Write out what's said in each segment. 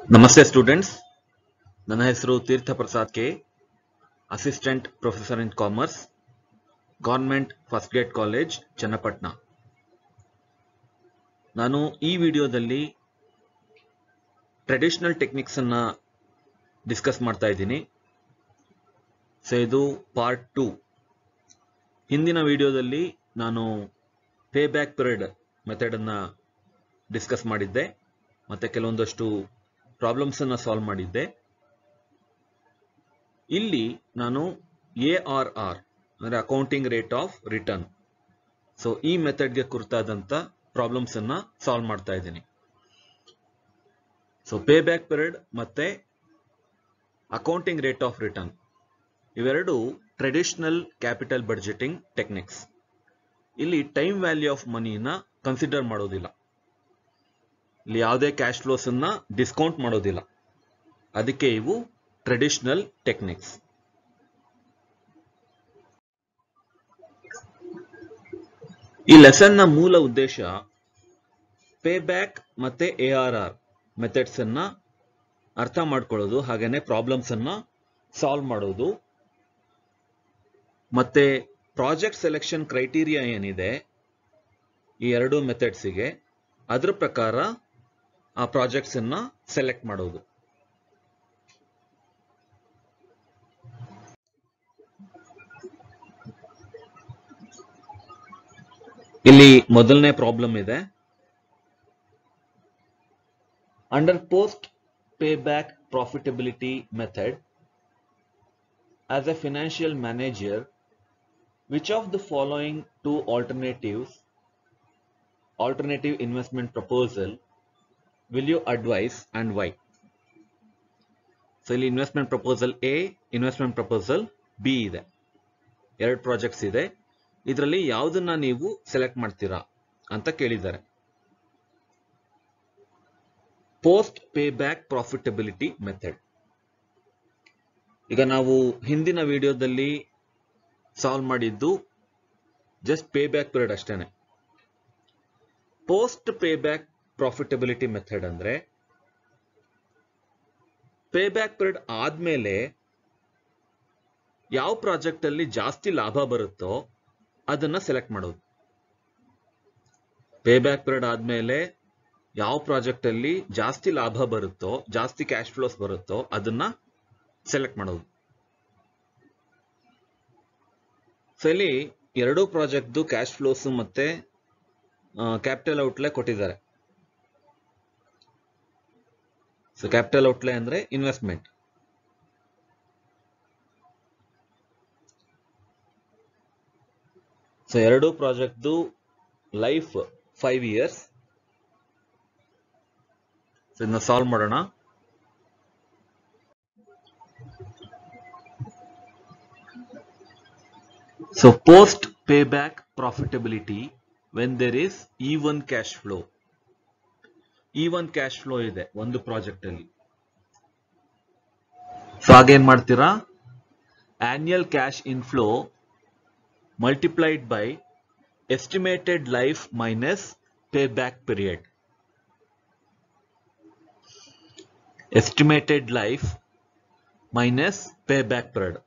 ನಮಸ್ತೆ ಸ್ಟೂಡೆಂಟ್ಸ್ ನನ್ನ ಹೆಸರು Theertha Prasad K assistant professor in commerce government first grade college Channapatna ನಾನು ಈ ವಿಡಿಯೋದಲ್ಲಿ ಟ್ರೆಡಿಷನಲ್ ಟೆಕ್ನಿಕ್ಸ್ ಅನ್ನ ಡಿಸ್ಕಸ್ ಮಾಡ್ತಾ ಇದ್ದೀನಿ ಸೊ ಇದು ಪಾರ್ಟ್ ಟೂ ಹಿಂದಿನ ವಿಡಿಯೋದಲ್ಲಿ ನಾನು ಪೇ ಬ್ಯಾಕ್ ಪಿರಿಯಡ್ ಮೆಥಡ್ ಅನ್ನ ಡಿಸ್ಕಸ್ ಮಾಡಿದ್ದೆ ಮತ್ತೆ ಕೆಲವೊಂದಷ್ಟು ಪ್ರಾಬ್ಲಮ್ಸ್ ಅನ್ನ ಸಾಲ್ವ್ ಮಾಡಿದ್ದೆ ಇಲ್ಲಿ ನಾನು ಎ ಆರ್ ಆರ್ ಅಂದ್ರೆ accounting rate of return so ಈ ಮೆಥಡ್ಗೆ ಕುರಿತಾದಂತ ಪ್ರಾಬ್ಲಮ್ಸ್ ಅನ್ನ ಸಾಲ್ವ್ ಮಾಡ್ತಾ ಇದ್ದೀನಿ ಸೊ ಪೇ ಬ್ಯಾಕ್ ಪಿರಿಯಡ್ ಮತ್ತೆ ಅಕೌಂಟಿಂಗ್ ರೇಟ್ ಆಫ್ ರಿಟರ್ನ್ ಇವೆರಡು ಟ್ರೆಡಿಷನಲ್ ಕ್ಯಾಪಿಟಲ್ ಬಡ್ಜೆಟಿಂಗ್ ಟೆಕ್ನಿಕ್ಸ್ ಇಲ್ಲಿ ಟೈಮ್ ವ್ಯಾಲ್ಯೂ ಆಫ್ ಮನಿನ ಕನ್ಸಿಡರ್ ಮಾಡೋದಿಲ್ಲ ಇಲ್ಲಿ ಯಾವುದೇ ಕ್ಯಾಶ್ ಫ್ಲೋಸ್ ಅನ್ನ ಡಿಸ್ಕೌಂಟ್ ಮಾಡೋದಿಲ್ಲ ಅದಕ್ಕೆ ಇವು ಟ್ರೆಡಿಷನಲ್ ಟೆಕ್ನಿಕ್ಸ್ ಈ ಲೆಸನ್ ನ ಮೂಲ ಉದ್ದೇಶ ಪೇ ಬ್ಯಾಕ್ ಮತ್ತೆ ಎ ಆರ್ ಆರ್ ಮೆಥಡ್ಸ್ ಅನ್ನ ಅರ್ಥ ಮಾಡ್ಕೊಳ್ಳೋದು ಹಾಗೇನೆ ಪ್ರಾಬ್ಲಮ್ಸ್ ಅನ್ನ ಸಾಲ್ವ್ ಮಾಡೋದು ಮತ್ತೆ ಪ್ರಾಜೆಕ್ಟ್ ಸೆಲೆಕ್ಷನ್ ಕ್ರೈಟೀರಿಯಾ ಏನಿದೆ ಈ ಎರಡು ಮೆಥಡ್ಸಿಗೆ ಅದ್ರ ಪ್ರಕಾರ ಆ ಪ್ರಾಜೆಕ್ಟ್ಸ್ ಅನ್ನ ಸೆಲೆಕ್ಟ್ ಮಾಡೋದು ಇಲ್ಲಿ ಮೊದಲನೇ ಪ್ರಾಬ್ಲಮ್ ಇದೆ under post payback profitability method as a financial manager which of the following two alternatives alternative investment proposal will you advise and why so ಇಲ್ಲಿ investment proposal A investment proposal B ಇದೆ ಎರಡು projects ಇದೆ ಇದರಲ್ಲಿ ಯಾವುದನ್ನ ನೀವು select ಮಾಡ್ತೀರಾ ಅಂತ ಕೇಳಿದ್ದಾರೆ post payback profitability method ಈಗ ನಾವು ಹಿಂದಿನ ವಿಡಿಯೋದಲ್ಲಿ ಸಾಲ್ವ್ ಮಾಡಿದ್ದು ಜಸ್ಟ್ ಪೇ ಬ್ಯಾಕ್ ಪೀರಿಯಡ್ ಅಷ್ಟೇನೆ post payback profitability method ಅಂದ್ರೆ ಪೇ ಬ್ಯಾಕ್ ಪೀರಿಯಡ್ ಆದ್ಮೇಲೆ ಯಾವ ಪ್ರಾಜೆಕ್ಟ್ ಅಲ್ಲಿ ಜಾಸ್ತಿ ಲಾಭ ಬರುತ್ತೋ ಅದನ್ನ ಸೆಲೆಕ್ಟ್ ಮಾಡೋದು ಪೇ ಬ್ಯಾಕ್ ಪೀರಿಯಡ್ ಆದ್ಮೇಲೆ ಯಾವ ಪ್ರಾಜೆಕ್ಟ್ ಅಲ್ಲಿ ಜಾಸ್ತಿ ಲಾಭ ಬರುತ್ತೋ ಜಾಸ್ತಿ ಕ್ಯಾಶ್ ಫ್ಲೋಸ್ ಬರುತ್ತೋ ಅದನ್ನ ಸೆಲೆಕ್ಟ್ ಮಾಡೋದು ಸೊ ಇಲ್ಲಿ ಎರಡೂ ಪ್ರಾಜೆಕ್ಟ್ದು ಕ್ಯಾಶ್ ಫ್ಲೋಸ್ ಮತ್ತೆ ಕ್ಯಾಪಿಟಲ್ ಔಟ್ಲೆ ಕೊಟ್ಟಿದ್ದಾರೆ ಸೊ ಕ್ಯಾಪಿಟಲ್ ಔಟ್ಲೆ ಅಂದ್ರೆ ಇನ್ವೆಸ್ಟ್ಮೆಂಟ್ ಸೊ ಎರಡು ಪ್ರಾಜೆಕ್ಟ್ದು ಲೈಫ್ ಫೈವ್ ಇಯರ್ಸ್ ಸೊ ಇದನ್ನ ಸಾಲ್ವ್ ಮಾಡೋಣ so post payback profitability when there is even cash flow even cash flow ಇದೆ ಒಂದು ಪ್ರಾಜೆಕ್ಟ್ ಅಲ್ಲಿ ಸೊ ಆಗೇನ್ ಮಾಡ್ತೀರಾ annual cash inflow multiplied by estimated life minus pay back period estimated life minus pay back period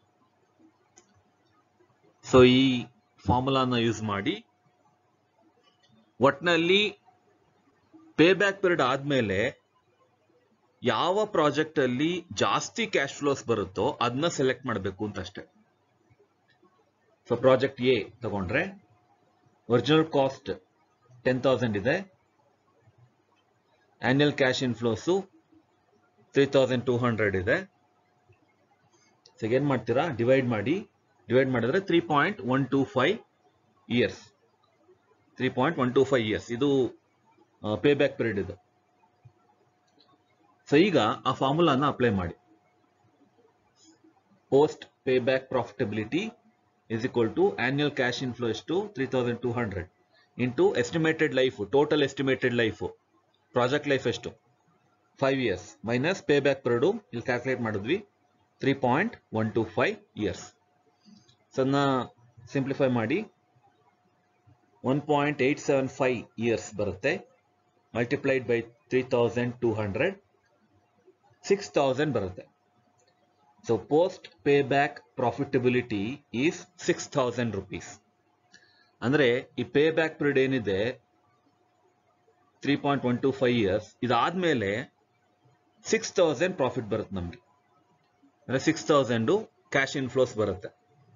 so ಈ ಫಾರ್ಮುಲಾನ use ಮಾಡಿ ಒಟ್ನಲ್ಲಿ pay back period ಆದ್ಮೇಲೆ ಯಾವ ಪ್ರಾಜೆಕ್ಟ್ ಅಲ್ಲಿ ಜಾಸ್ತಿ ಕ್ಯಾಶ್ ಫ್ಲೋಸ್ ಬರುತ್ತೋ ಅದನ್ನ ಸೆಲೆಕ್ಟ್ ಮಾಡಬೇಕು ಅಂತ ಅಷ್ಟೇ ಸೊ ಪ್ರಾಜೆಕ್ಟ್ ಎ ತಗೊಂಡ್ರೆ ಒರಿಜಿನಲ್ ಕಾಸ್ಟ್ ಟೆನ್ ತೌಸಂಡ್ ಇದೆ annual cash inflows three thousand two hundred ಇದೆ ಸೊ ಏನ್ ಮಾಡ್ತೀರಾ ಡಿವೈಡ್ ಮಾಡಿ ಡಿವೈಡ್ ಮಾಡಿದ್ರೆ three point one two five years three point one two five years ಇದು ಪೇ ಬ್ಯಾಕ್ ಪೀರಿಯಡ್ ಇದು so ಈಗ ಆ ಫಾರ್ಮುಲಾನ ಅಪ್ಲೈ ಮಾಡಿ post payback profitability is equal to annual cash inflow ಎಷ್ಟು three thousand two hundred into estimated life total estimated life project life ಎಷ್ಟು five years minus pay back period ಇಲ್ಲಿ calculate ಮಾಡಿದ್ವಿ three point one two five years so ಅದನ್ನ simplify ಮಾಡಿ one point eight seven five years ಬರುತ್ತೆ multiplied by three thousand two hundred six thousand ಬರುತ್ತೆ so post payback profitability is six thousand rupees ಅಂದ್ರೆ ಈ pay back period ಏನಿದೆ three point one two five years ಇದಾದ್ಮೇಲೆ six thousand profit ಬರುತ್ತೆ ನಮಗೆ ಅಂದ್ರೆ six thousand cash inflows ಬರುತ್ತೆ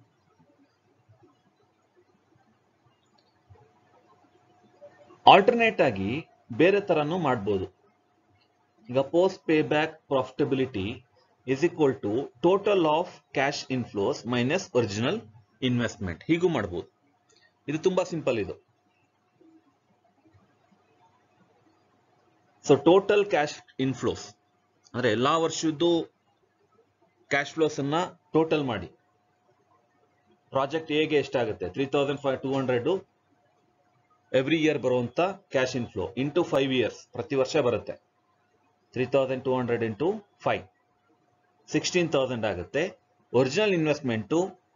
alternate ಆಗಿ ಬೇರೆ ತರನು ಮಾಡ್ಬೋದು ಈಗ post payback profitability is equal to total of cash inflows minus original investment ಹೀಗೂ ಮಾಡ್ಬೋದು ಇದು ತುಂಬಾ ಸಿಂಪಲ್ ಇದು ಸೊ ಟೋಟಲ್ ಕ್ಯಾಶ್ ಇನ್ಫ್ಲೋಸ್ ಅಂದ್ರೆ ಎಲ್ಲಾ ವರ್ಷದ್ದು ಕ್ಯಾಶ್ ಫ್ಲೋಸ್ ಅನ್ನ ಟೋಟಲ್ ಮಾಡಿ ಪ್ರಾಜೆಕ್ಟ್ ಎಗೆ ಎಷ್ಟಾಗುತ್ತೆ three thousand five two hundred every year ಬರುವಂತ cash inflow into five years ಪ್ರತಿ ವರ್ಷ ಬರುತ್ತೆ three thousand two hundred into five sixteen thousand ಆಗುತ್ತೆ ಒರಿಜಿನಲ್ ಇನ್ವೆಸ್ಟ್ಮೆಂಟು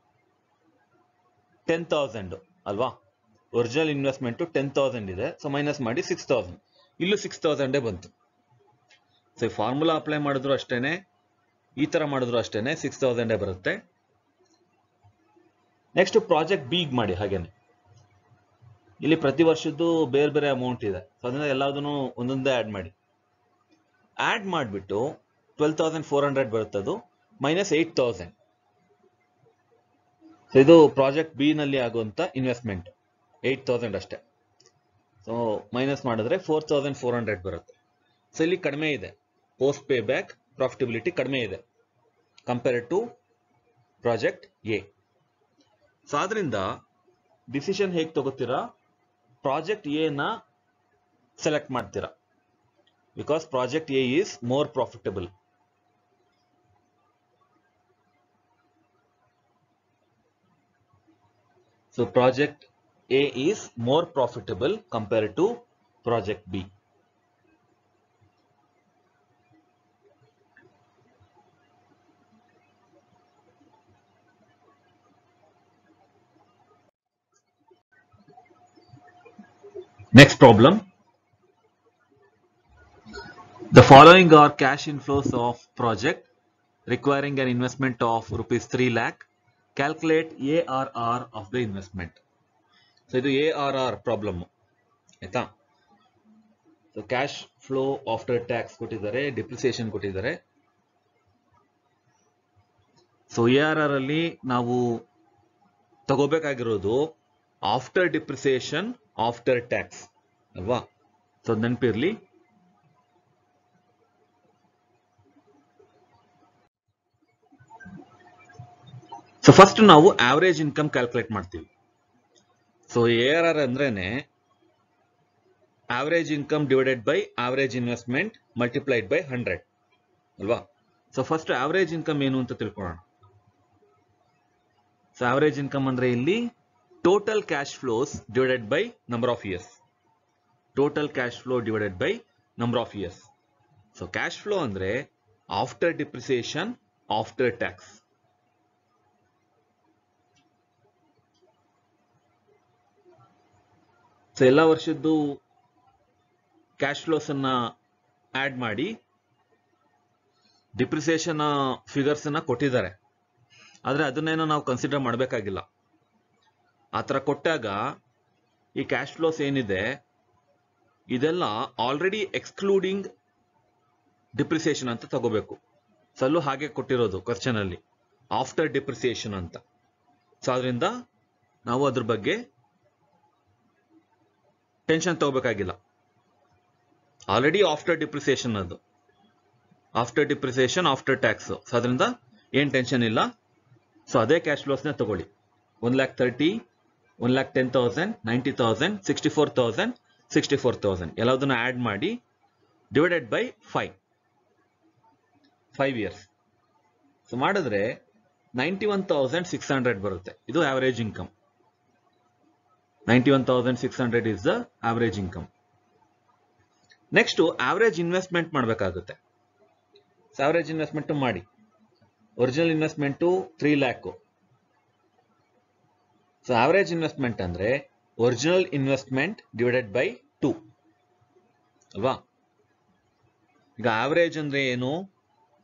ಟೆನ್ ತೌಸಂಡ್ ಅಲ್ವಾ ಒರಿಜಿನಲ್ ಇನ್ವೆಸ್ಟ್ಮೆಂಟ್ ಟೆನ್ ತೌಸಂಡ್ ಇದೆ ಸೊ ಮೈನಸ್ ಮಾಡಿ ಸಿಕ್ಸ್ ತೌಸಂಡ್ ಇಲ್ಲೂ six ತೌಸಂಡೇ ಬಂತು ಸೊ ಫಾರ್ಮುಲಾ ಅಪ್ಲೈ ಮಾಡಿದ್ರು ಅಷ್ಟೇನೆ ಈ ತರ ಮಾಡಿದ್ರು ಅಷ್ಟೇನೆ ಸಿಕ್ಸ್ ತೌಸಂಡೇ ಬರುತ್ತೆ ನೆಕ್ಸ್ಟ್ ಪ್ರಾಜೆಕ್ಟ್ ಬೀಗ್ ಮಾಡಿ ಹಾಗೇನೆ ಇಲ್ಲಿ ಪ್ರತಿ ವರ್ಷದ್ದು ಬೇರೆ ಬೇರೆ ಅಮೌಂಟ್ ಇದೆ ಸೊ ಅದನ್ನ ಎಲ್ಲದನ್ನು ಒಂದೊಂದೇ ಆಡ್ ಮಾಡಿ ಆಡ್ ಮಾಡಿಬಿಟ್ಟು ಟ್ವೆಲ್ ತೌಸಂಡ್ ಫೋರ್ ಹಂಡ್ರೆಡ್ ಬರುತ್ತದು ಮೈನಸ್ ಏಟ್ ತೌಸಂಡ್ ಸೊ ಇದು ಪ್ರಾಜೆಕ್ಟ್ ಬಿ ನಲ್ಲಿ ಆಗುವಂತ ಇನ್ವೆಸ್ಟ್ಮೆಂಟ್ ಏಟ್ ತೌಸಂಡ್ ಅಷ್ಟೇ ಸೊ ಮೈನಸ್ ಮಾಡಿದ್ರೆ ಫೋರ್ ತೌಸಂಡ್ ಫೋರ್ ಹಂಡ್ರೆಡ್ ಬರುತ್ತೆ ಸೊ ಇಲ್ಲಿ ಕಡಿಮೆ ಇದೆ ಪೋಸ್ಟ್ ಪೇ ಬ್ಯಾಕ್ ಪ್ರಾಫಿಟಬಿಲಿಟಿ ಕಡಿಮೆ ಇದೆ compare to project A so ಆದ್ರಿಂದ ಡಿಸಿಷನ್ ಹೇಗೆ ತಗೋತೀರಾ ಪ್ರಾಜೆಕ್ಟ್ ಎ ನ ಸೆಲೆಕ್ಟ್ ಮಾಡ್ತೀರಾ because project A is more profitable So project A is more profitable compared to project B. Next problem. The following are cash inflows of project requiring an investment of rupees 3 lakh calculate A R R of the investment so ಇದು A R R problem ಆಯ್ತಾ so cash flow after tax ಕೊಟ್ಟಿದ್ದಾರೆ depreciation ಕೊಟ್ಟಿದ್ದಾರೆ so A R R ಅಲ್ಲಿ ನಾವು ತಗೋಬೇಕಾಗಿರೋದು after depreciation after tax ಅಲ್ವಾ so ನೆನಪಿರ್ಲಿ so first ನಾವು ಆವರೇಜ್ ಇನ್ಕಮ್ ಕ್ಯಾಲ್ಕುಲೇಟ್ ಮಾಡ್ತೀವಿ ಸೊ ಎ ಆರ್ ಆರ್ ಅಂದ್ರೇನೆ average income divided by average investment multiplied by hundred ಅಲ್ವಾ ಸೊ ಫಸ್ಟ್ ಆವರೇಜ್ ಇನ್ಕಮ್ ಏನು ಅಂತ ತಿಳ್ಕೊಳ್ಳೋಣ ಸೊ ಆವರೇಜ್ ಇನ್ಕಮ್ ಅಂದ್ರೆ ಇಲ್ಲಿ total cash flows divided by number of years total cash flow divided by number of years so cash flow ಅಂದ್ರೆ after depreciation after tax so ಎಲ್ಲ ವರ್ಷದ್ದು cash flows ಅನ್ನ add ಮಾಡಿ ಡಿಪ್ರಿಸಿಯೇಷನ್ ಫಿಗರ್ಸ್ ಅನ್ನ ಕೊಟ್ಟಿದ್ದಾರೆ ಆದ್ರೆ ಅದನ್ನೇನೋ ನಾವು ಕನ್ಸಿಡರ್ ಮಾಡಬೇಕಾಗಿಲ್ಲ ಆ ಥರ ಕೊಟ್ಟಾಗ ಈ ಕ್ಯಾಶ್ ಫ್ಲೋಸ್ ಏನಿದೆ ಇದೆಲ್ಲ ಆಲ್ರೆಡಿ ಎಕ್ಸ್ಕ್ಲೂಡಿಂಗ್ ಡಿಪ್ರಿಸಿಯೇಷನ್ ಅಂತ ತಗೋಬೇಕು ಸಲ್ಲು ಹಾಗೆ ಕೊಟ್ಟಿರೋದು ಕ್ವಶನ್ ಅಲ್ಲಿ ಆಫ್ಟರ್ ಡಿಪ್ರಿಸಿಯೇಷನ್ ಅಂತ ಸೊ ಅದರಿಂದ ನಾವು ಅದ್ರ ಬಗ್ಗೆ ಟೆನ್ಷನ್ ತಗೋಬೇಕಾಗಿಲ್ಲ ಆಲ್ರೆಡಿ ಆಫ್ಟರ್ ಡಿಪ್ರಿಸಿಯೇಷನ್ ಅದು after depreciation after tax so ಅದರಿಂದ ಏನ್ ಟೆನ್ಷನ್ ಇಲ್ಲ ಸೊ ಅದೇ ಕ್ಯಾಶ್ ಫ್ಲೋಸ್ನ ತಗೊಳ್ಳಿ one lakh thirty one lakh ten thousand ninety thousand sixty four thousand sixty four thousand ಎಲ್ಲದನ್ನ ಆಡ್ ಮಾಡಿ divided by five five years so ಮಾಡಿದ್ರೆ ninety one thousand six hundred ಬರುತ್ತೆ ಇದು average income ninety one thousand six hundred is the average income next average investment ಮಾಡಬೇಕಾಗುತ್ತೆ average investment ಮಾಡಿ original investment three lakh so average investment ಅಂದ್ರೆ original investment divided by two ಅಲ್ವಾ ಈಗ average ಅಂದ್ರೆ ಏನು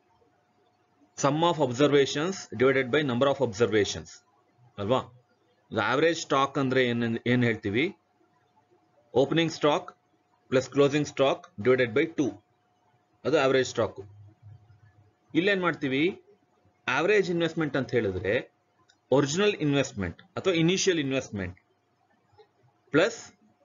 sum of observations divided by number of observations ಅಲ್ವಾ average stock ಅಂದ್ರೆ ಏನ್ ಏನ್ ಹೇಳ್ತೀವಿ opening stock plus closing stock divided by two ಅದು ಆವರೇಜ್ ಸ್ಟಾಕ್ ಇಲ್ಲೇನ್ ಮಾಡ್ತೀವಿ ಆವರೇಜ್ ಇನ್ವೆಸ್ಟ್ಮೆಂಟ್ ಅಂತ ಹೇಳಿದ್ರೆ ಒರಿಜಿನಲ್ ಇನ್ವೆಸ್ಟ್ಮೆಂಟ್ ಅಥವಾ initial investment plus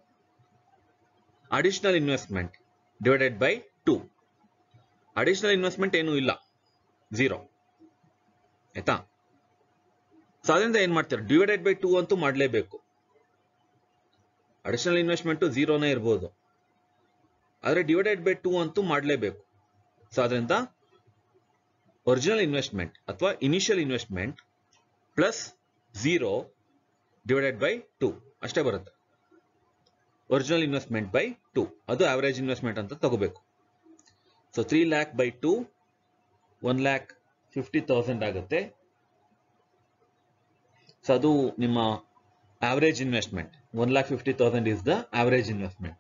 additional investment divided by two additional investment ಏನೂ ಇಲ್ಲ ಝೀರೋ ಆಯ್ತಾ ಸೊ ಅದರಿಂದ ಏನ್ ಮಾಡ್ತಾರೆ ಡಿವೈಡೆಡ್ ಬೈ ಟೂ ಅಂತೂ ಮಾಡಲೇಬೇಕು ಅಡಿಷನಲ್ ಇನ್ವೆಸ್ಟ್ಮೆಂಟ್ ಝೀರೋನೇ ಇರ್ಬೋದು ಆದ್ರೆ ಡಿವೈಡೆಡ್ ಬೈ ಟೂ ಅಂತೂ ಮಾಡಲೇಬೇಕು ಸೊ ಅದರಿಂದ ಒರಿಜಿನಲ್ ಇನ್ವೆಸ್ಟ್ಮೆಂಟ್ ಅಥವಾ initial investment plus zero divided by two ಅಷ್ಟೇ ಬರುತ್ತೆ ಒರಿಜಿನಲ್ ಇನ್ವೆಸ್ಟ್ಮೆಂಟ್ ಬೈ ಟೂ ಅದು ಆವರೇಜ್ ಇನ್ವೆಸ್ಟ್ಮೆಂಟ್ ಅಂತ ತಗೋಬೇಕು so three lakh by two one lakh fifty thousand ಆಗುತ್ತೆ ಸೊ ಅದು ನಿಮ್ಮ average investment one lakh fifty thousand is the average investment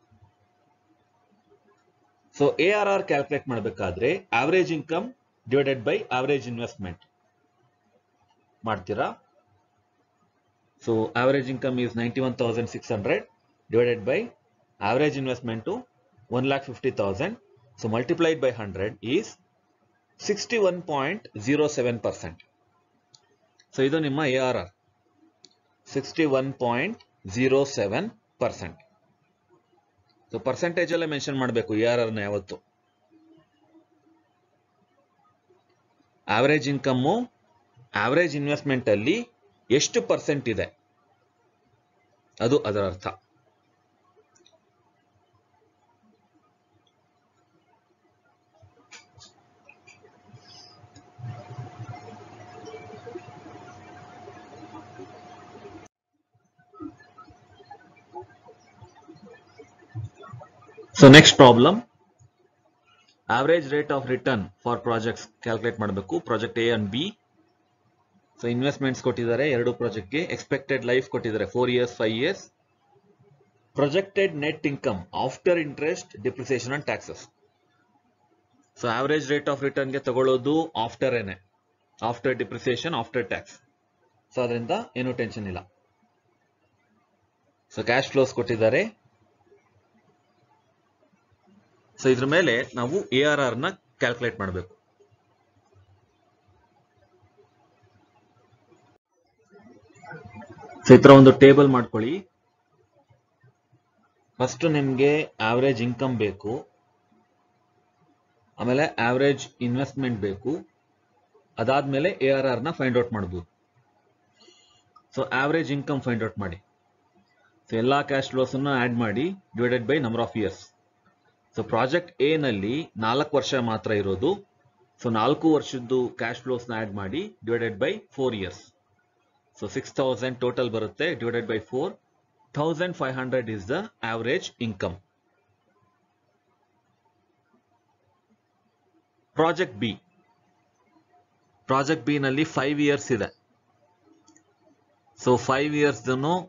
so A R R calculate ಮಾಡಬೇಕಾದ್ರೆ average income divided by average investment ಮಾಡ್ತೀರಾ so average income is ninety one thousand six hundred divided by average investment one lakh fifty thousand so multiplied by hundred is sixty one point zero seven percent so ಇದು ನಿಮ್ಮ A R R sixty one point zero seven percent so percentage ಅಲ್ಲೇ mention ಮಾಡಬೇಕು A ಆರ್ ಆರ್ನ ಯಾವತ್ತು average income average investment ಅಲ್ಲಿ ಎಷ್ಟು percent ಇದೆ ಅದು ಅದರ ಅರ್ಥ so next problem average rate of return for projects calculate ಮಾಡಬೇಕು project A and B so investments ಕೊಟ್ಟಿದ್ದಾರೆ ಎರಡು ಪ್ರಾಜೆಕ್ಟ್ಗೆ ಎಕ್ಸ್ಪೆಕ್ಟೆಡ್ ಲೈಫ್ ಕೊಟ್ಟಿದ್ದಾರೆ four years five years projected net income after interest depreciation and taxes so average rate of ರಿಟರ್ನ್ಗೆ ತಗೊಳ್ಳೋದು after ಏನೆ after depreciation after tax so ಅದರಿಂದ ಏನು ಟೆನ್ಷನ್ ಇಲ್ಲ ಸೊ ಕ್ಯಾಶ್ ಫ್ಲೋಸ್ ಕೊಟ್ಟಿದ್ದಾರೆ ಸೊ ಇದ್ರ ಮೇಲೆ ನಾವು ಎ ಆರ್ ಆರ್ ನ ಕ್ಯಾಲ್ಕುಲೇಟ್ ಮಾಡಬೇಕು ಸೊ ಈ ತರ ಒಂದು ಟೇಬಲ್ ಮಾಡ್ಕೊಳ್ಳಿ ಫಸ್ಟ್ ನಿಮ್ಗೆ ಆವರೇಜ್ ಇನ್ಕಮ್ ಬೇಕು ಆಮೇಲೆ ಆವರೇಜ್ ಇನ್ವೆಸ್ಟ್ಮೆಂಟ್ ಬೇಕು ಅದಾದ್ಮೇಲೆ ಎ ಆರ್ ಆರ್ ನ ಫೈಂಡ್ ಔಟ್ ಮಾಡಬಹುದು so average income find out ಮಾಡಿ ಸೊ ಎಲ್ಲಾ ಕ್ಯಾಶ್ ಫ್ಲೋಸ್ ಅನ್ನು ಆಡ್ ಮಾಡಿ divided by number of years so project A ನಲ್ಲಿ ನಾಲ್ಕು ವರ್ಷ ಮಾತ್ರ ಇರೋದು ಸೊ ನಾಲ್ಕು ವರ್ಷದ್ದು ಕ್ಯಾಶ್ ಫ್ಲೋಸ್ ನ ಆಡ್ ಮಾಡಿ divided by four years so six thousand total ಬರುತ್ತೆ divided by four thousand five hundred is the average income project B project B ನಲ್ಲಿ ಫೈವ್ ಇಯರ್ಸ್ ಇದೆ ಸೊ ಫೈವ್ ಇಯರ್ಸ್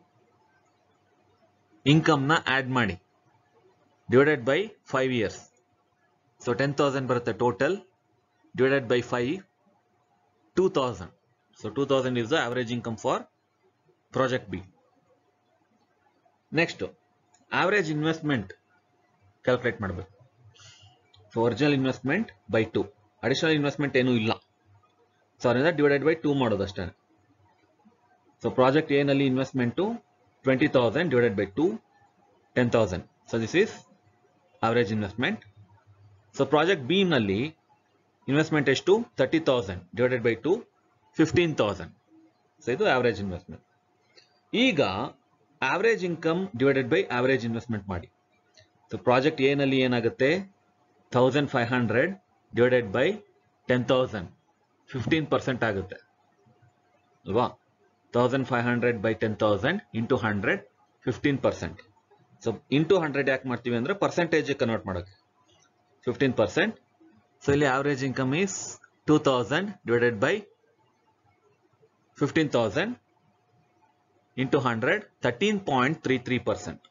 ಇನ್ಕಮ್ ನ add ಮಾಡಿ divided by five years so ten thousand ಬರುತ್ತೆ total divided by five two thousand so two thousand is the average income for project B next average investment calculate ಮಾಡಬೇಕು so original investment by two additional investment ಏನೂ ಇಲ್ಲ so ಅದರಿಂದ divided by two ಮಾಡೋದು ಅಷ್ಟೇ so project A ನಲ್ಲಿ investment twenty thousand divided by two ten thousand so this is average investment so project B ನಲ್ಲಿ investment ಎಷ್ಟು thirty thousand divided by two fifteen thousand so ಇದು average investment ಈಗ average income divided by average investment ಮಾಡಿ so project A ನಲ್ಲಿ ಏನಾಗುತ್ತೆ thousand five hundred divided by ten thousand fifteen percent ಆಗುತ್ತೆ ಅಲ್ವಾ thousand five hundred by ten thousand into hundred fifteen percent so into hundred ಯಾಕೆ ಮಾಡ್ತೀವಿ ಅಂದ್ರೆ percentage convert ಮಾಡೋಕೆ fifteen percent so ಇಲ್ಲಿ average income is two thousand divided by fifteen thousand into hundred thirteen point three three percent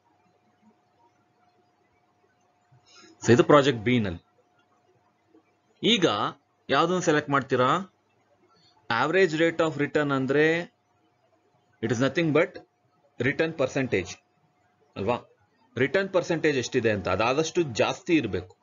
so ಇದು project B ನಲ್ಲಿ ಈಗ ಯಾವುದನ್ನು select ಮಾಡ್ತೀರಾ ಆವರೇಜ್ ರೇಟ್ ಆಫ್ ರಿಟರ್ನ್ ಅಂದ್ರೆ it is nothing but return percentage ಅಲ್ವಾ return percentage ಎಷ್ಟಿದೆ ಅಂತ ಅದಾದಷ್ಟು ಜಾಸ್ತಿ ಇರಬೇಕು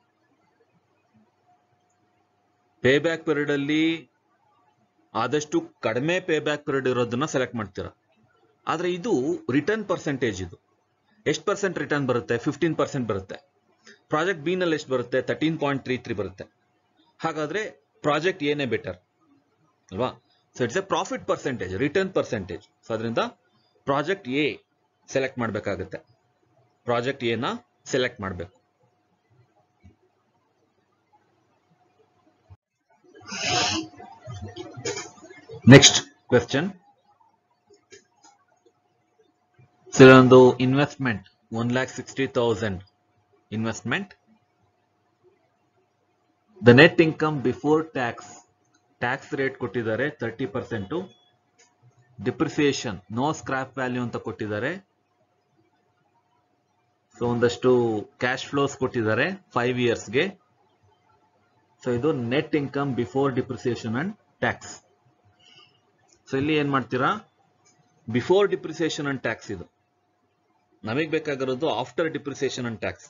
ಪೇ ಬ್ಯಾಕ್ ಪೀರಿಯಡ್ ಅಲ್ಲಿ ಆದಷ್ಟು ಕಡಿಮೆ ಪೇ ಬ್ಯಾಕ್ ಪೀರಿಯಡ್ ಇರೋದನ್ನ ಸೆಲೆಕ್ಟ್ ಮಾಡ್ತೀರಾ ಆದ್ರೆ ಇದು ರಿಟರ್ನ್ ಪರ್ಸೆಂಟೇಜ್ ಇದು ಎಷ್ಟು ಪರ್ಸೆಂಟ್ ರಿಟರ್ನ್ ಬರುತ್ತೆ ಫಿಫ್ಟೀನ್ ಪರ್ಸೆಂಟ್ ಬರುತ್ತೆ ಪ್ರಾಜೆಕ್ಟ್ ಬಿ ನಲ್ಲಿ ಎಷ್ಟು ಬರುತ್ತೆ ತರ್ಟೀನ್ ಪಾಯಿಂಟ್ ತ್ರೀ ತ್ರೀ ಬರುತ್ತೆ ಹಾಗಾದ್ರೆ ಪ್ರಾಜೆಕ್ಟ್ ಏನೇ ಬೆಟರ್ ಅಲ್ವಾ so it's a profit percentage return percentage so ಅದರಿಂದ ಪ್ರಾಜೆಕ್ಟ್ ಎ ಸೆಲೆಕ್ಟ್ ಮಾಡಬೇಕಾಗುತ್ತೆ ಪ್ರಾಜೆಕ್ಟ್ ಎನ ಸೆಲೆಕ್ಟ್ ಮಾಡಬೇಕು ನೆಕ್ಸ್ಟ್ ಕ್ವೆಶ್ಚನ್ ಸೊ ಒಂದು investment one lakh sixty thousand investment the net income before tax tax rate ಕೊಟ್ಟಿದ್ದಾರೆ thirty percent depreciation no scrap value ಅಂತ ಕೊಟ್ಟಿದ್ದಾರೆ so ಒಂದಷ್ಟು cash flows ಕೊಟ್ಟಿದ್ದಾರೆ ಫೈವ್ ಇಯರ್ಸ್ಗೆ ಸೊ ಇದು net income before depreciation and tax so ಇಲ್ಲಿ ಏನ್ ಮಾಡ್ತೀರಾ ಬಿಫೋರ್ ಡಿಪ್ರಿಸಿಯೇಷನ್ ಅಂಡ್ ಟ್ಯಾಕ್ಸ್ ಇದು ನಮಗೆ ಬೇಕಾಗಿರೋದು after depreciation and tax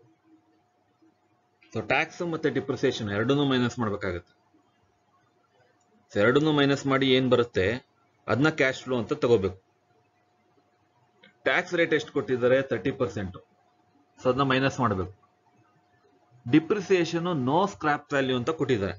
so tax ಮತ್ತೆ ಡಿಪ್ರಿಸಿಯೇಷನ್ ಎರಡನ್ನೂ ಮೈನಸ್ ಮಾಡಬೇಕಾಗುತ್ತೆ ಸೊ ಎರಡನ್ನೂ ಮೈನಸ್ ಮಾಡಿ ಏನ್ ಬರುತ್ತೆ ಅದನ್ನ ಕ್ಯಾಶ್ ಫ್ಲೋ ಅಂತ ತಗೋಬೇಕು ಟ್ಯಾಕ್ಸ್ ರೇಟ್ ಎಷ್ಟು ಕೊಟ್ಟಿದ್ದಾರೆ ತರ್ಟಿ ಪರ್ಸೆಂಟ್ ಸೊ ಅದನ್ನ ಮೈನಸ್ ಮಾಡಬೇಕು ಡಿಪ್ರಿಸಿಯೇಷನ್ ನೋ ಸ್ಕ್ರಾಪ್ ವ್ಯಾಲ್ಯೂ ಅಂತ ಕೊಟ್ಟಿದ್ದಾರೆ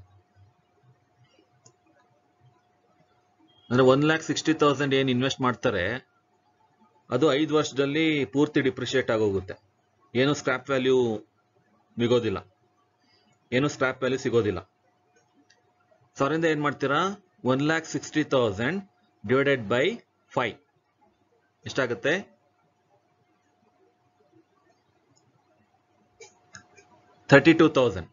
ಅಂದ್ರೆ ಒನ್ ಲ್ಯಾಕ್ ಸಿಕ್ಸ್ಟಿ ತೌಸಂಡ್ ಏನ್ ಇನ್ವೆಸ್ಟ್ ಮಾಡ್ತಾರೆ ಅದು ಐದು ವರ್ಷದಲ್ಲಿ ಪೂರ್ತಿ ಡಿಪ್ರಿಷಿಯೇಟ್ ಆಗೋಗುತ್ತೆ ಏನು ಸ್ಕ್ರಾಪ್ ವ್ಯಾಲ್ಯೂ ಮಿಗೋದಿಲ್ಲ ಏನು ಸ್ಕ್ರಾಪ್ ವ್ಯಾಲ್ಯೂ ಸಿಗೋದಿಲ್ಲ ಸೊ ಅವರಿಂದ ಏನ್ ಮಾಡ್ತೀರಾ one lakh sixty thousand divided by five ಎಷ್ಟಾಗುತ್ತೆ thirty two thousand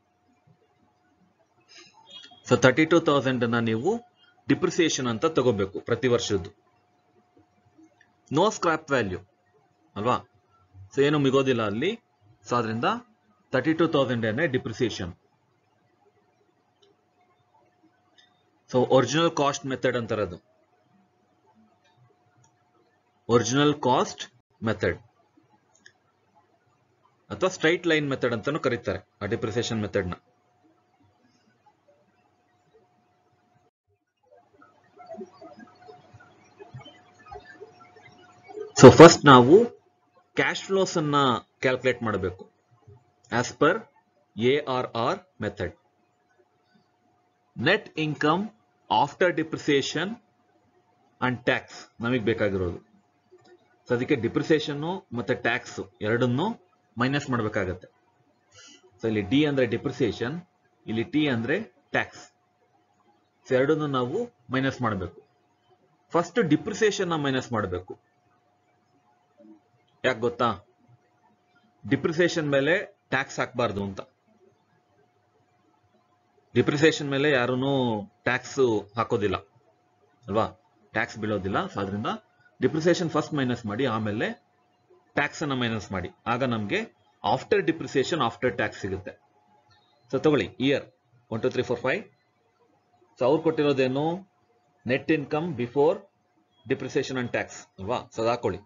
so thirty two thousand ಅನ್ನ ನೀವು ಡಿಪ್ರಿಸಿಯೇಷನ್ ಅಂತ ತಗೋಬೇಕು ಪ್ರತಿ ವರ್ಷದ್ದು ನೋ ಸ್ಕ್ರಾಪ್ ವ್ಯಾಲ್ಯೂ ಅಲ್ವಾ ಸೊ ಏನು ಮಿಗೋದಿಲ್ಲ ಅಲ್ಲಿ ಸೊ ಅದರಿಂದ ತರ್ಟಿ ಟೂ ತೌಸಂಡ್ ಏನೇ depreciation so original cost method ಅಂತಾರೆ ಅದು ಒರಿಜಿನಲ್ ಕಾಸ್ಟ್ ಮೆಥಡ್ ಅಥವಾ ಸ್ಟ್ರೈಟ್ ಲೈನ್ ಮೆಥಡ್ ಅಂತಾನು ಕರೀತಾರೆ ಆ ಡಿಪ್ರಿಸಿಯೇಷನ್ ಮೆಥಡ್ ನ ಸೊ ಫಸ್ಟ್ ನಾವು ಕ್ಯಾಶ್ ಫ್ಲೋಸ್ ಅನ್ನ ಕ್ಯಾಲ್ಕುಲೇಟ್ ಮಾಡಬೇಕು as per A R R method net income after depreciation and tax ನಮಗೆ ಬೇಕಾಗಿರೋದು ಸೊ ಅದಕ್ಕೆ ಡಿಪ್ರಿಸಿಯೇಷನ್ ಮತ್ತೆ ಟ್ಯಾಕ್ಸ್ ಎರಡನ್ನು ಮೈನಸ್ ಮಾಡಬೇಕಾಗತ್ತೆ ಸೊ ಇಲ್ಲಿ ಡಿ ಅಂದ್ರೆ ಡಿಪ್ರಿಸಿಯೇಷನ್ ಇಲ್ಲಿ ಟಿ ಅಂದ್ರೆ ಟ್ಯಾಕ್ಸ್ ಸೊ ಎರಡನ್ನು ನಾವು ಮೈನಸ್ ಮಾಡಬೇಕು ಫಸ್ಟ್ ಡಿಪ್ರಿಸಿಯೇಷನ್ ನ ಮೈನಸ್ ಮಾಡಬೇಕು ಯಾಕೆ ಗೊತ್ತಾ ಡಿಪ್ರಿಸಿಯೇಷನ್ ಮೇಲೆ ಟ್ಯಾಕ್ಸ್ ಹಾಕಬಾರ್ದು ಅಂತ ಡಿಪ್ರಿಸಿಯೇಷನ್ ಮೇಲೆ ಯಾರೂ ಟ್ಯಾಕ್ಸ್ ಹಾಕೋದಿಲ್ಲ ಅಲ್ವಾ ಟ್ಯಾಕ್ಸ್ ಬೀಳೋದಿಲ್ಲ ಸೊ ಅದರಿಂದ ಡಿಪ್ರಿಸಿಯೇಷನ್ ಫಸ್ಟ್ ಮೈನಸ್ ಮಾಡಿ ಆಮೇಲೆ ಟ್ಯಾಕ್ಸ್ ಅನ್ನ ಮೈನಸ್ ಮಾಡಿ ಆಗ ನಮಗೆ ಆಫ್ಟರ್ ಡಿಪ್ರಿಸಿಯೇಷನ್ ಆಫ್ಟರ್ ಟ್ಯಾಕ್ಸ್ ಸಿಗುತ್ತೆ ಸೊ ತಗೊಳ್ಳಿ year one two three four five so ಅವ್ರು ಕೊಟ್ಟಿರೋದೇನು net income before depreciation and tax ಅಲ್ವಾ ಸೊ ಅದು ಹಾಕೊಳ್ಳಿ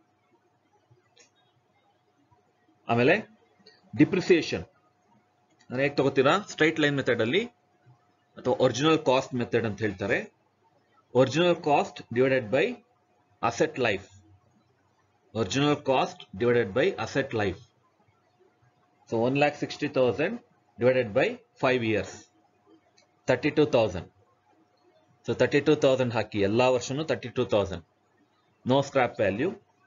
ಆಮೇಲೆ ಡಿಪ್ರಿಸಿಯೇಷನ್ ಅಂದ್ರೆ ಹೇಗೆ ತಗೋತೀರಾ ಸ್ಟ್ರೈಟ್ ಲೈನ್ ಮೆಥಡ್ ಅಲ್ಲಿ ಅಥವಾ ಒರಿಜಿನಲ್ ಕಾಸ್ಟ್ ಮೆಥಡ್ ಅಂತ ಹೇಳ್ತಾರೆ original cost divided by asset life original cost divided by asset life so one lakh sixty thousand divided by five years thirty two thousand so thirty two thousand ಹಾಕಿ ಎಲ್ಲಾ ವರ್ಷನೂ thirty two thousand no scrap value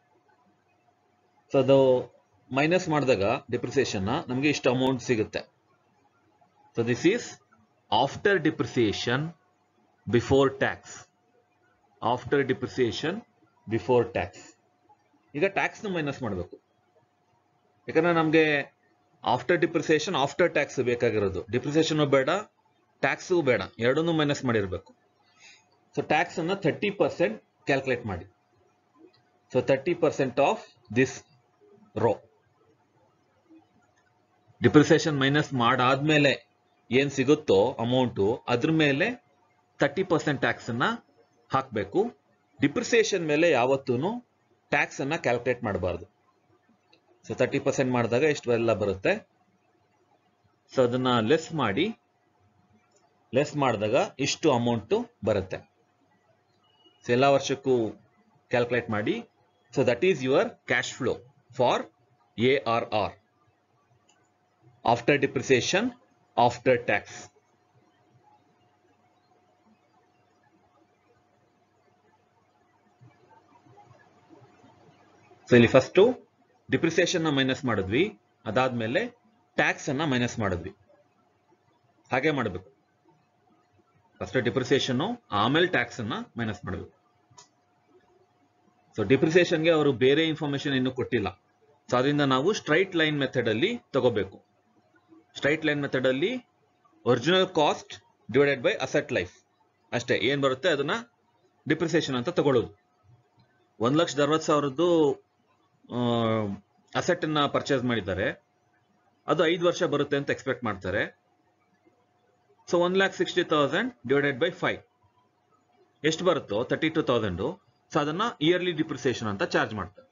so ಅದು minus ಮಾಡಿದಾಗ depreciation ನಮಗೆ ಇಷ್ಟು amount ಸಿಗುತ್ತೆ so this is after depreciation before tax after depreciation before tax ಈಗ ಟ್ಯಾಕ್ಸ್ನ ಮೈನಸ್ ಮಾಡಬೇಕು ಯಾಕಂದ್ರೆ ನಮಗೆ ಆಫ್ಟರ್ ಡಿಪ್ರಿಸಿಯೇಷನ್ ಆಫ್ಟರ್ ಟ್ಯಾಕ್ಸ್ ಬೇಕಾಗಿರೋದು ಡಿಪ್ರಿಸಿಯೇಷನ್ ಬೇಡ ಟ್ಯಾಕ್ಸು ಬೇಡ ಎರಡನ್ನೂ ಮೈನಸ್ ಮಾಡಿರಬೇಕು ಸೊ ಟ್ಯಾಕ್ಸ್ ಅನ್ನ ಥರ್ಟಿ ಪರ್ಸೆಂಟ್ ಕ್ಯಾಲ್ಕುಲೇಟ್ ಮಾಡಿ so thirty percent of this row depreciation minus ಮಾಡಾದ್ಮೇಲೆ ಏನ್ ಸಿಗುತ್ತೋ ಅಮೌಂಟು ಅದ್ರ ಮೇಲೆ ತರ್ಟಿ ಪರ್ಸೆಂಟ್ ಟ್ಯಾಕ್ಸ್ ಅನ್ನ ಹಾಕಬೇಕು ಡಿಪ್ರಿಸಿಯೇಷನ್ ಮೇಲೆ ಯಾವತ್ತೂ ಟ್ಯಾಕ್ಸ್ ಅನ್ನ ಕ್ಯಾಲ್ಕುಲೇಟ್ ಮಾಡಬಾರ್ದು ಸೊ ತರ್ಟಿ ಪರ್ಸೆಂಟ್ ಮಾಡಿದಾಗ ಎಷ್ಟು ಎಲ್ಲ ಬರುತ್ತೆ ಸೊ ಅದನ್ನ ಲೆಸ್ ಮಾಡಿ ಲೆಸ್ ಮಾಡಿದಾಗ ಇಷ್ಟು ಅಮೌಂಟು ಬರುತ್ತೆ ಸೊ ಎಲ್ಲ ವರ್ಷಕ್ಕೂ ಕ್ಯಾಲ್ಕುಲೇಟ್ ಮಾಡಿ so that is your cash flow for A R R after depreciation after tax so ಇಲ್ಲಿ ಫಸ್ಟು ಡಿಪ್ರಿಸಿಯೇಷನ್ ನ ಮೈನಸ್ ಮಾಡಿದ್ವಿ ಅದಾದ್ಮೇಲೆ ಟ್ಯಾಕ್ಸ್ ಅನ್ನ ಮೈನಸ್ ಮಾಡಿದ್ವಿ ಹಾಗೆ ಮಾಡಬೇಕು ಫಸ್ಟ್ ಡಿಪ್ರಿಸಿಯೇಷನ್ ಆಮೇಲೆ ಟ್ಯಾಕ್ಸ್ ಅನ್ನ ಮೈನಸ್ ಮಾಡಬೇಕು ಸೊ ಡಿಪ್ರಿಸಿಯೇಷನ್ಗೆ ಅವರು ಬೇರೆ ಇನ್ಫಾರ್ಮೇಶನ್ ಇನ್ನು ಕೊಟ್ಟಿಲ್ಲ ಸೊ ಅದರಿಂದ ನಾವು ಸ್ಟ್ರೈಟ್ ಲೈನ್ ಮೆಥಡ್ ಅಲ್ಲಿ ತಗೋಬೇಕು ಸ್ಟ್ರೈಟ್ ಲೈನ್ ಮೆಥಡ್ ಅಲ್ಲಿ original cost divided by asset life ಅಷ್ಟೇ ಏನ್ ಬರುತ್ತೆ ಅದನ್ನ ಡಿಪ್ರಿಸಿಯೇಷನ್ ಅಂತ ತಗೊಳ್ಳೋದು ಒಂದ್ ಲಕ್ಷದ ಅರವತ್ತು ಸಾವಿರದ್ದು ಅಸೆಟ್ ಅನ್ನ ಪರ್ಚೇಸ್ ಮಾಡಿದ್ದಾರೆ ಅದು ಐದು ವರ್ಷ ಬರುತ್ತೆ ಅಂತ ಎಕ್ಸ್ಪೆಕ್ಟ್ ಮಾಡ್ತಾರೆ so one lakh sixty thousand divided by five ಎಷ್ಟು ಬರುತ್ತೋ ತರ್ಟಿ ಟು ತೌಸಂಡು ಸೊ ಅದನ್ನ ಇಯರ್ಲಿ ಡಿಪ್ರಿಸಿಯೇಷನ್ ಅಂತ ಚಾರ್ಜ್ ಮಾಡ್ತಾರೆ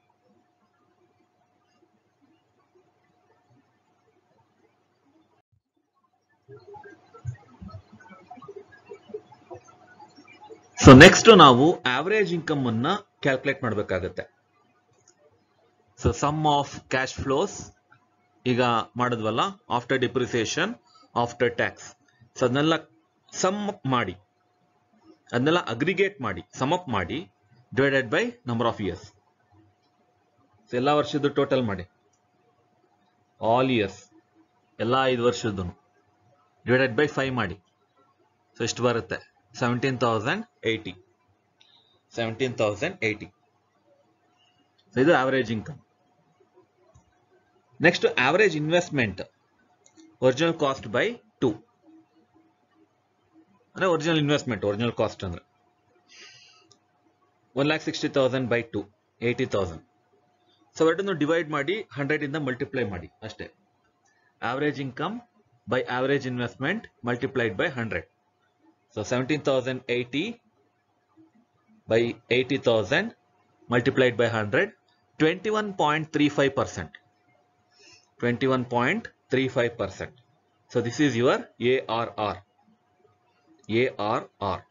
ಸೊ ನೆಕ್ಸ್ಟ್ ನಾವು ಆವರೇಜ್ ಇನ್ಕಮ್ ಅನ್ನ ಕ್ಯಾಲ್ಕುಲೇಟ್ ಮಾಡಬೇಕಾಗತ್ತೆ so sum of cash flows ಈಗ ಮಾಡಿದ್ವಲ್ಲ after depreciation after tax so ಅದನ್ನೆಲ್ಲ ಸಮ್ ಮಾಡಿ ಅದನ್ನೆಲ್ಲ ಅಗ್ರಿಗೇಟ್ ಮಾಡಿ ಸಮ್ ಅಪ್ ಮಾಡಿ divided by number of years so ಎಲ್ಲ ವರ್ಷದ್ದು ಟೋಟಲ್ ಮಾಡಿ ಆಲ್ ಇಯರ್ಸ್ ಎಲ್ಲ ಐದು ವರ್ಷದ್ದು ಡಿವೈಡೆಡ್ ಬೈ ಫೈವ್ ಮಾಡಿ ಸೊ ಎಷ್ಟು ಬರುತ್ತೆ seventeen thousand eighty seventeen thousand eighty ಇದು average income next average investment original cost by two ಅಂದ್ರೆ ಒರಿಜಿನಲ್ ಇನ್ವೆಸ್ಟ್ಮೆಂಟ್ ಒರಿಜಿನಲ್ ಕಾಸ್ಟ್ ಅಂದ್ರೆ one lakh sixty thousand by two eighty thousand so ಎರಡನ್ನು divide ಮಾಡಿ hundred ಇಂದ multiply ಮಾಡಿ ಅಷ್ಟೇ average income by average investment multiplied by hundred so seventeen thousand eighty by eighty thousand multiplied by hundred twenty one point three five percent twenty one point three five percent so this is your A R R A R R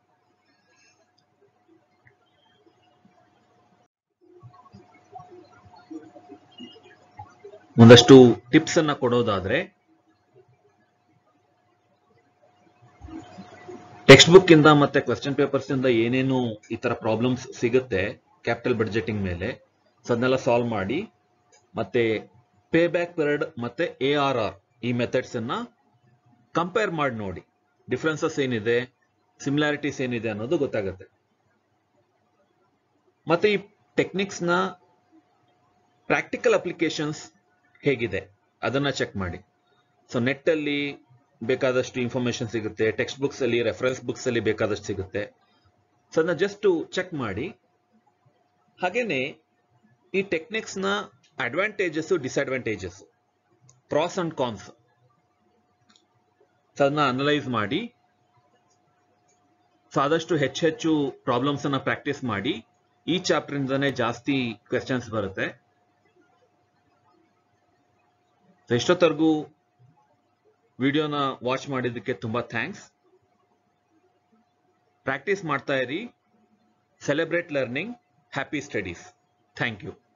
ಒಂದಷ್ಟು tips ಅನ್ನ ಕೊಡೋದಾದ್ರೆ text book ಇಂದ ಮತ್ತೆ question papers ಇಂದ ಏನೇನು ಈ ತರ problems ಸಿಗುತ್ತೆ ಕ್ಯಾಪಿಟಲ್ ಬಡ್ಜೆಟಿಂಗ್ ಮೇಲೆ ಸೊ ಅದನ್ನೆಲ್ಲ ಸಾಲ್ವ್ ಮಾಡಿ ಮತ್ತೆ ಪೇ ಬ್ಯಾಕ್ ಪೀರಿಯಡ್ ಮತ್ತೆ ಎ ಆರ್ ಆರ್ ಈ ಮೆಥಡ್ಸ್ ಅನ್ನ ಕಂಪೇರ್ ಮಾಡಿ ನೋಡಿ ಡಿಫ್ರೆನ್ಸಸ್ ಏನಿದೆ ಸಿಮಿಲಾರಿಟೀಸ್ ಏನಿದೆ ಅನ್ನೋದು ಗೊತ್ತಾಗುತ್ತೆ ಮತ್ತೆ ಈ ಟೆಕ್ನಿಕ್ಸ್ ನ ಪ್ರಾಕ್ಟಿಕಲ್ ಅಪ್ಲಿಕೇಶನ್ಸ್ ಹೇಗಿದೆ ಅದನ್ನ ಚೆಕ್ ಮಾಡಿ ಸೊ ನೆಟ್ ಅಲ್ಲಿ ಬೇಕಾದಷ್ಟು ಇನ್ಫಾರ್ಮೇಶನ್ ಸಿಗುತ್ತೆ ಟೆಕ್ಸ್ಟ್ ಬುಕ್ಸ್ ಅಲ್ಲಿ ರೆಫರೆನ್ಸ್ ಬುಕ್ಸ್ ಅಲ್ಲಿ ಬೇಕಾದಷ್ಟು ಸಿಗುತ್ತೆ ಸೊ ಅದನ್ನ ಜಸ್ಟ್ ಚೆಕ್ ಮಾಡಿ ಹಾಗೇನೆ ಈ ಟೆಕ್ನಿಕ್ಸ್ ನ advantages disadvantages pros and cons so ಅದನ್ನ ಅನಲೈಸ್ ಮಾಡಿ ಸೊ ಆದಷ್ಟು ಹೆಚ್ಚು ಹೆಚ್ಚು ಪ್ರಾಬ್ಲಮ್ಸ್ ಅನ್ನ ಪ್ರಾಕ್ಟೀಸ್ ಮಾಡಿ ಈ ಚಾಪ್ಟರ್ ಇಂದಾನೆ ಜಾಸ್ತಿ ಕ್ವೆಶನ್ಸ್ ಬರುತ್ತೆ ಸೊ ಇಷ್ಟೊತ್ತವರೆಗೂ ವಿಡಿಯೋನ ವಾಚ್ ಮಾಡಿದ್ದಕ್ಕೆ ತುಂಬಾ ಥ್ಯಾಂಕ್ಸ್ ಪ್ರಾಕ್ಟೀಸ್ ಮಾಡ್ತಾ ಇರಿ celebrate learning happy studies thank you